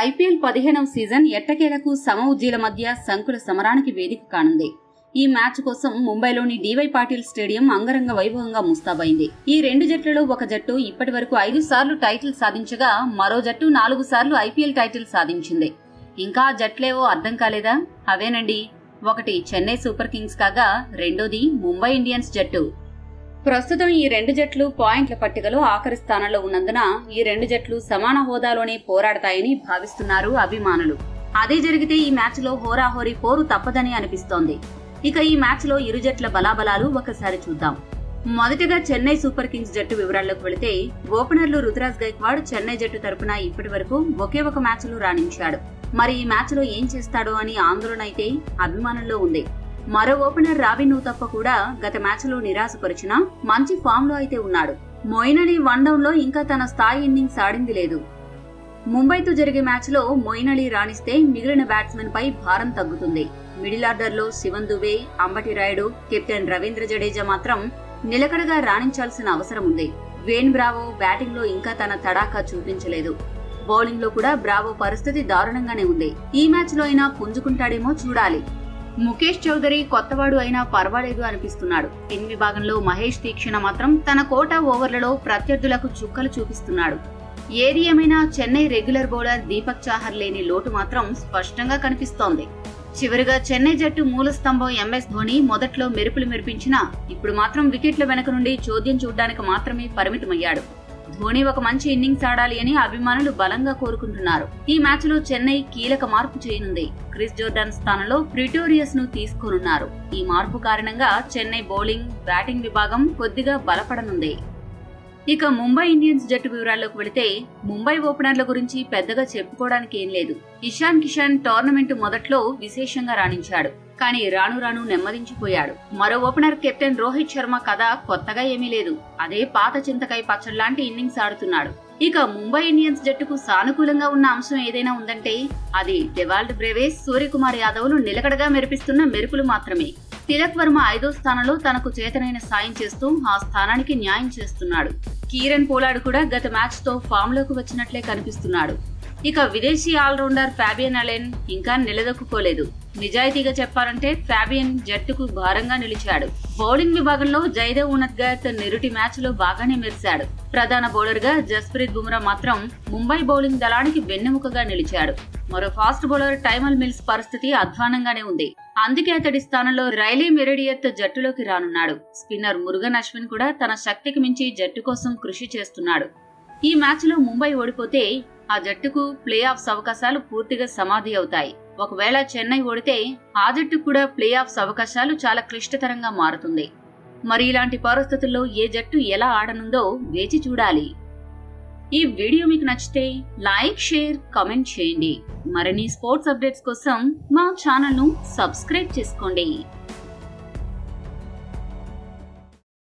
IPL పదిహేనవ season ఎట్టకేలకు సమ ఉజ్జీల మధ్య సంకుల సమరానికి వేదిక కానుంది ఈ మ్యాచ్ కోసం ముంబైలోని డీవై పాటిల్ స్టేడియం అంగరంగ వైభవంగా ముస్తాబైంది ఈ రెండు జట్లలో ఒక జట్టు ఇప్పటి వరకు ఐదు సార్లు టైటిల్ సాధించగా మరో జట్టు నాలుగు సార్లు ఐపీఎల్ టైటిల్ సాధించింది ఇంకా ఆ జట్లేవో అర్థం కాలేదా అవేనండి ఒకటి చెన్నై సూపర్ కింగ్స్ కాగా రెండోది ముంబై ఇండియన్స్ జట్టు ప్రస్తుతం ఈ రెండు జట్లు పాయింట్ల పట్టికలో ఆఖరి స్థానంలో ఉన్నందున ఈ రెండు జట్లు సమాన హోదాలోనే పోరాడతాయని భావిస్తున్నారు అభిమానులు అదే జరిగితే ఈ మ్యాచ్లో హోరాహోరీ పోరు తప్పదని అనిపిస్తోంది ఇక ఈ మ్యాచ్లో ఇరు జట్ల బలాబలాలు ఒకసారి చూద్దాం మొదటగా చెన్నై సూపర్ కింగ్స్ జట్టు వివరాల్లోకి వెళితే ఓపెనర్లు రుతురాజ్ గైక్వాడ్ చెన్నై జట్టు తరపున ఇప్పటి వరకు ఒకే ఒక మ్యాచ్లో రాణించాడు మరి ఈ మ్యాచ్లో ఏం చేస్తాడో అని ఆందోళన అయితే అభిమానుల్లో ఉంది మరో ఓపెనర్ రాబిన్ తప్ప కూడా గత మ్యాచ్లో నిరాశపరిచినా మంచి ఫామ్ లో అయితే ఉన్నాడు మొయిన్ అలీ వన్ డౌన్ లో ఇంకా తన స్థాయి ఇన్నింగ్స్ ఆడింది లేదు ముంబైతో జరిగే మ్యాచ్లో మొయిన్ అలీ రాణిస్తే మిగిలిన బ్యాట్స్మెన్ పై భారం తగ్గుతుంది మిడిల్ ఆర్డర్ లో శివన్ దుబే అంబటి రాయుడు కెప్టెన్ రవీంద్ర జడేజా మాత్రం నిలకడగా రాణించాల్సిన అవసరం ఉంది వేన్ బ్రావో బ్యాటింగ్ లో ఇంకా తన తడాకా చూపించలేదు బౌలింగ్ లో కూడా బ్రావో పరిస్థితి దారుణంగానే ఉంది ఈ మ్యాచ్ లో అయినా పుంజుకుంటాడేమో చూడాలి ముఖేష్ చౌదరి కొత్తవాడు అయినా పర్వాలేదు అనిపిస్తున్నాడు పిన్ విభాగంలో మహేష్ తీక్షణ మాత్రం తన కోటా ఓవర్లలో ప్రత్యర్థులకు చుక్కలు చూపిస్తున్నాడు ఏది ఏమైనా చెన్నై రెగ్యులర్ బౌలర్ దీపక్ చాహర్ లేని లోటు మాత్రం స్పష్టంగా కనిపిస్తోంది చివరిగా చెన్నై జట్టు మూల స్తంభం ఎంఎస్ ధోని మొదట్లో మెరుపులు మెరిపించినా ఇప్పుడు మాత్రం వికెట్ల వెనక నుండి చోద్యం చూడ్డానికి మాత్రమే పరిమితమయ్యాడు ధోని ఒక మంచి ఇన్నింగ్స్ ఆడాలి అని అభిమానులు బలంగా కోరుకుంటున్నారు ఈ మ్యాచ్ లో చెన్నై కీలక మార్పు చేయనుంది క్రిస్ జోర్డాన్ స్థానంలో ప్రిటోరియస్ ను తీసుకోనున్నారు ఈ మార్పు కారణంగా చెన్నై బౌలింగ్ బ్యాటింగ్ విభాగం కొద్దిగా బలపడనుంది ఇక ముంబై ఇండియన్స్ జట్టు వివరాల్లోకి వెళితే ముంబై ఓపెనర్ల గురించి పెద్దగా చెప్పుకోవడానికి ఏం లేదు ఇషాన్ కిషాన్ టోర్నమెంట్ మొదట్లో విశేషంగా రాణించాడు కానీ రాను రాను నెమ్మదించిపోయాడు మరో ఓపెనర్ కెప్టెన్ రోహిత్ శర్మ కథ కొత్తగా ఏమీ లేదు అదే పాత చింతకాయ పచ్చళ్లాంటి ఇన్నింగ్స్ ఆడుతున్నాడు ఇక ముంబై ఇండియన్స్ జట్టుకు సానుకూలంగా ఉన్న అంశం ఏదైనా ఉందంటే అది డెవాల్డ్ బ్రేవేస్ సూర్యకుమార్ యాదవ్లు నిలకడగా మెరిపిస్తున్న మెరుపులు మాత్రమే తిలక్ వర్మ ఐదో స్థానంలో తనకు చేతనైన సాయం చేస్తూ ఆ స్థానానికి న్యాయం చేస్తున్నాడు కీరన్ పోలాడ్ కూడా గత మ్యాచ్ తో ఫామ్ లోకి వచ్చినట్లే కనిపిస్తున్నాడు ఇక విదేశీ ఆల్రౌండర్ ఫ్యాబియన్ అలెన్ ఇంకా నిలదొక్కుకోలేదు నిజాయితీగా చెప్పాలంటే ఫ్యాబియన్ జట్టుకు భారంగా నిలిచాడు బౌలింగ్ విభాగంలో జయదేవ్ ఉన్నత్గత్ నిరుటి మ్యాచ్ లో బాగానే మెరిశాడు ప్రధాన బౌలర్ గా జస్ప్రీత్ బుమ్రా మాత్రం ముంబై బౌలింగ్ దళానికి వెన్నెముకగా నిలిచాడు మరో ఫాస్ట్ బౌలర్ టైమల్ మిల్స్ పరిస్థితి అధ్వానంగానే ఉంది అందుకే అతడి స్థానంలో రైలీ మెరిడియత్ జట్టులోకి రానున్నాడు స్పిన్నర్ మురుగన్ అశ్విన్ కూడా తన శక్తికి మించి జట్టు కోసం కృషి చేస్తున్నాడు ఈ మ్యాచ్ లో ముంబై ఓడిపోతే ఆ జట్టుకు ప్లే ఆఫ్స్ అవకాశాలు పూర్తిగా సమాధి అవుతాయి ఒకవేళ చెన్నై ఓడితే ఆ జట్టుకు కూడా ప్లే ఆఫ్స్ అవకాశాలు చాలా క్లిష్టతరంగా మారుతుంది మరి ఇలాంటి పరిస్థితుల్లో ఏ జట్టు ఎలా ఆడనుందో వేచి చూడాలి ఈ వీడియో మీకు నచ్చితే లైక్ షేర్ కామెంట్ చేయండి మరిన్ని స్పోర్ట్స్ అప్డేట్స్ కోసం మా ఛానల్ ను సబ్స్క్రైబ్ చేసుకోండి